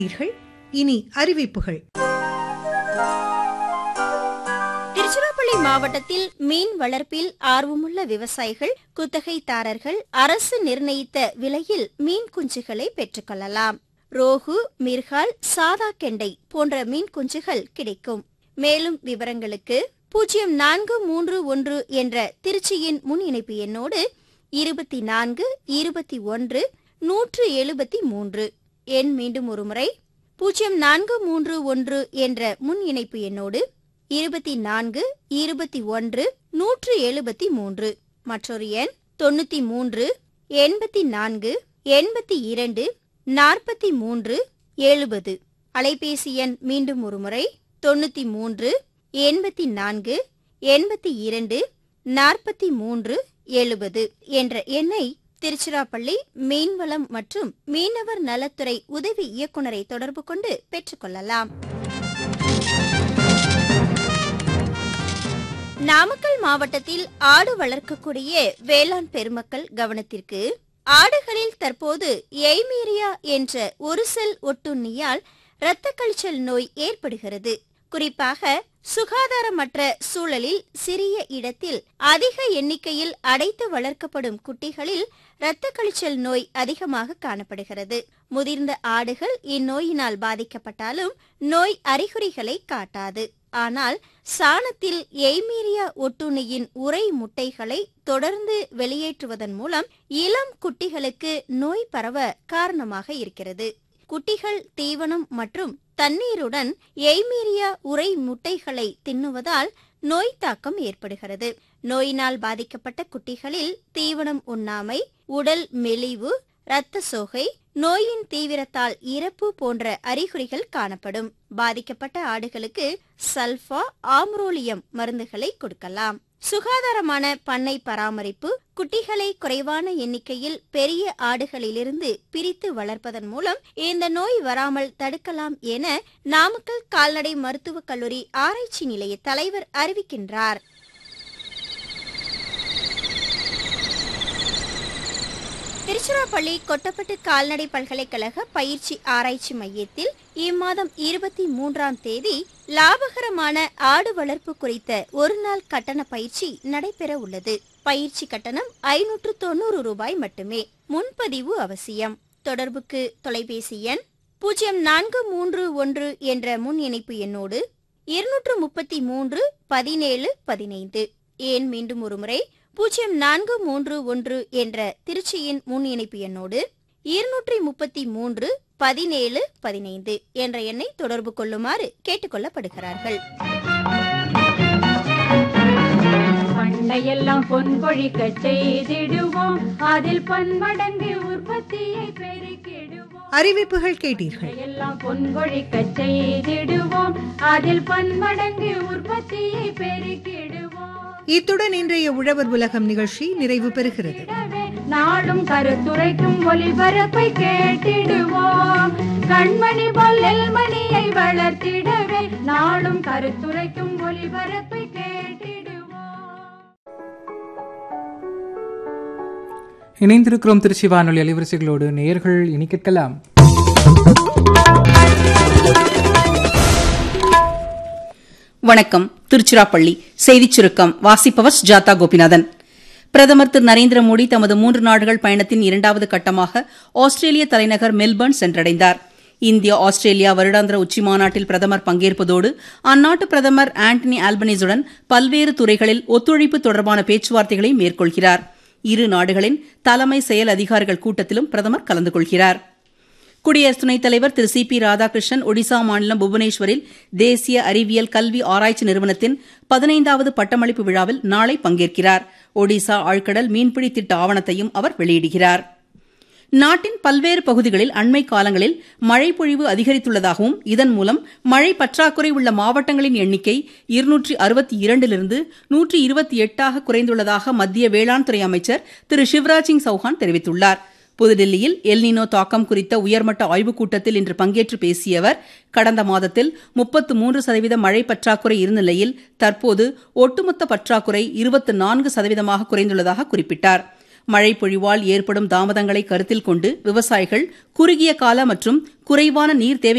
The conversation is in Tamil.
கேட்டீர்கள். இனி அறிவிப்புகள் திருச்சிராப்பள்ளி மாவட்டத்தில் மீன் வளர்ப்பில் ஆர்வமுள்ள விவசாயிகள் குத்தகைதாரர்கள் அரசு நிர்ணயித்த விலையில் மீன் குஞ்சுகளை பெற்றுக்கொள்ளலாம் ரோகு மிர்கால் சாதா கெண்டை போன்ற மீன் குஞ்சுகள் கிடைக்கும் மேலும் விவரங்களுக்கு பூஜ்ஜியம் நான்கு மூன்று ஒன்று என்ற திருச்சியின் முன் இணைப்பு எண்ணோடு இருபத்தி நான்கு இருபத்தி ஒன்று நூற்று எழுபத்தி மூன்று எண் மீண்டும் ஒருமுறை பூஜ்ஜியம் நான்கு மூன்று ஒன்று என்ற முன் இணைப்பு எண்ணோடு இருபத்தி நான்கு இருபத்தி ஒன்று நூற்று எழுபத்தி மூன்று மற்றொரு எண் தொண்ணூத்தி மூன்று எண்பத்தி நான்கு எண்பத்தி இரண்டு நாற்பத்தி மூன்று எழுபது அலைபேசி எண் மீண்டும் ஒருமுறை தொண்ணூத்தி மூன்று எண்பத்தி நான்கு எண்பத்தி இரண்டு நாற்பத்தி மூன்று எழுபது என்ற எண்ணை திருச்சிராப்பள்ளி மீன்வளம் மற்றும் மீனவர் நலத்துறை உதவி இயக்குநரை தொடர்பு கொண்டு பெற்றுக்கொள்ளலாம் நாமக்கல் மாவட்டத்தில் ஆடு வளர்க்கக்கூடிய வேளாண் பெருமக்கள் கவனத்திற்கு ஆடுகளில் தற்போது எய்மீரியா என்ற ஒரு செல் ஒட்டுண்ணியால் இரத்த கழிச்சல் நோய் ஏற்படுகிறது குறிப்பாக சுகாதாரமற்ற சூழலில் சிறிய இடத்தில் அதிக எண்ணிக்கையில் அடைத்து வளர்க்கப்படும் குட்டிகளில் இரத்த கழிச்சல் நோய் அதிகமாக காணப்படுகிறது முதிர்ந்த ஆடுகள் இந்நோயினால் பாதிக்கப்பட்டாலும் நோய் அறிகுறிகளை காட்டாது ஆனால் சாணத்தில் எய்மீரியா ஒட்டுண்ணியின் உறை முட்டைகளை தொடர்ந்து வெளியேற்றுவதன் மூலம் இளம் குட்டிகளுக்கு நோய் பரவ காரணமாக இருக்கிறது குட்டிகள் தீவனம் மற்றும் தண்ணீருடன் எய்மீரியா உறை முட்டைகளை தின்னுவதால் நோய் தாக்கம் ஏற்படுகிறது நோயினால் பாதிக்கப்பட்ட குட்டிகளில் தீவனம் உண்ணாமை உடல் மெலிவு இரத்த சோகை நோயின் தீவிரத்தால் இறப்பு போன்ற அறிகுறிகள் காணப்படும் பாதிக்கப்பட்ட ஆடுகளுக்கு சல்பா ஆம்ரோலியம் மருந்துகளை கொடுக்கலாம் சுகாதாரமான பண்ணை பராமரிப்பு குட்டிகளை குறைவான எண்ணிக்கையில் பெரிய ஆடுகளிலிருந்து பிரித்து வளர்ப்பதன் மூலம் இந்த நோய் வராமல் தடுக்கலாம் என நாமக்கல் கால்நடை மருத்துவக் கல்லூரி ஆராய்ச்சி நிலைய தலைவர் அறிவிக்கின்றார் திருச்சிராப்பள்ளி கொட்டப்பட்டு கால்நடை பல்கலைக்கழக பயிற்சி ஆராய்ச்சி மையத்தில் இம்மாதம் இருபத்தி மூன்றாம் தேதி லாபகரமான ஆடு வளர்ப்பு குறித்த ஒருநாள் கட்டண பயிற்சி நடைபெற உள்ளது பயிற்சி கட்டணம் ஐநூற்று தொண்ணூறு ரூபாய் மட்டுமே முன்பதிவு அவசியம் தொடர்புக்கு தொலைபேசி எண் பூஜ்ஜியம் நான்கு மூன்று ஒன்று என்ற முன் இணைப்பு எண்ணோடு இருநூற்று முப்பத்தி மூன்று பதினேழு பதினைந்து ஏன் மீண்டும் ஒருமுறை பூஜ்ஜியம் நான்கு மூன்று ஒன்று என்ற திருச்சியின் முன் இணைப்பு எண்ணோடு இருநூற்றி முப்பத்தி மூன்று பதினேழு பதினைந்து என்ற எண்ணை தொடர்பு கொள்ளுமாறு கேட்டுக்கொள்ளப்படுகிறார்கள் பண்டையெல்லாம் பொன் கொழிக்க செய்திடுவோம் அதில் பன்மடங்கு உற்பத்தியை பெருக்கிடுவோம் அறிவிப்புகள் கேட்டீர்கள் எல்லாம் பொன் கொழிக்க செய்திடுவோம் அதில் பன்மடங்கு உற்பத்தியை பெருக்கிடுவோம் இத்துடன் இன்றைய உழவர் உலகம் நிகழ்ச்சி நிறைவு பெறுகிறது இடவே நாடும் கருத்துரைக்கும் ஒளிபரப்பை கேட்டிடுவோம் கண்மணி பொல்லில் மணியை வளர்த்திடவே நாடும் கருத்துரைக்கும் ஒளிபரப்பை கேட்டிடுவோம் இணைந்திருக்கிறோம் திருச்சி வானொலி அலைவரிசைகளோடு நேயர்கள் இனி கேட்கலாம் வணக்கம் திருச்சிராப்பள்ளி செய்திச் சுருக்கம் வாசிப்பவர் ஜாதா கோபிநாதன் பிரதமர் திரு நரேந்திர மோடி தமது மூன்று நாடுகள் பயணத்தின் இரண்டாவது கட்டமாக ஆஸ்திரேலிய தலைநகர் மெல்பர்ன் சென்றடைந்தார் இந்தியா ஆஸ்திரேலியா வருடாந்திர உச்சிமாநாட்டில் பிரதமர் பங்கேற்பதோடு அந்நாட்டு பிரதமர் ஆண்டனி ஆல்பனீஸுடன் பல்வேறு துறைகளில் ஒத்துழைப்பு தொடர்பான பேச்சுவார்த்தைகளை மேற்கொள்கிறார் இரு நாடுகளின் தலைமை செயல் அதிகாரிகள் கூட்டத்திலும் பிரதமர் கலந்து கொள்கிறார் குடியரசு துணைத் தலைவர் திரு சி பி ராதாகிருஷ்ணன் ஒடிசா மாநிலம் புவனேஸ்வரில் தேசிய அறிவியல் கல்வி ஆராய்ச்சி நிறுவனத்தின் பதினைந்தாவது பட்டமளிப்பு விழாவில் நாளை பங்கேற்கிறார் ஒடிசா ஆழ்கடல் மீன்பிடி திட்ட ஆவணத்தையும் அவர் வெளியிடுகிறார் நாட்டின் பல்வேறு பகுதிகளில் அண்மை காலங்களில் மழை பொழிவு அதிகரித்துள்ளதாகவும் இதன் மூலம் மழை பற்றாக்குறை உள்ள மாவட்டங்களின் எண்ணிக்கை இருநூற்றி அறுபத்தி இரண்டிலிருந்து நூற்றி இருபத்தி எட்டாக குறைந்துள்ளதாக மத்திய வேளாண் துறை அமைச்சர் திரு சிவராஜ் சிங் சௌஹான் தெரிவித்துள்ளார் புதுடில்லியில் எல்னினோ தாக்கம் குறித்த உயர்மட்ட ஆய்வுக் கூட்டத்தில் இன்று பங்கேற்று பேசிய அவர் கடந்த மாதத்தில் முப்பத்து மூன்று சதவீத மழை பற்றாக்குறை இருந்த நிலையில் தற்போது ஒட்டுமொத்த பற்றாக்குறை இருபத்து நான்கு சதவீதமாக குறைந்துள்ளதாக குறிப்பிட்டார் மழை பொழிவால் ஏற்படும் தாமதங்களை கருத்தில் கொண்டு விவசாயிகள் குறுகிய கால மற்றும் குறைவான நீர் தேவை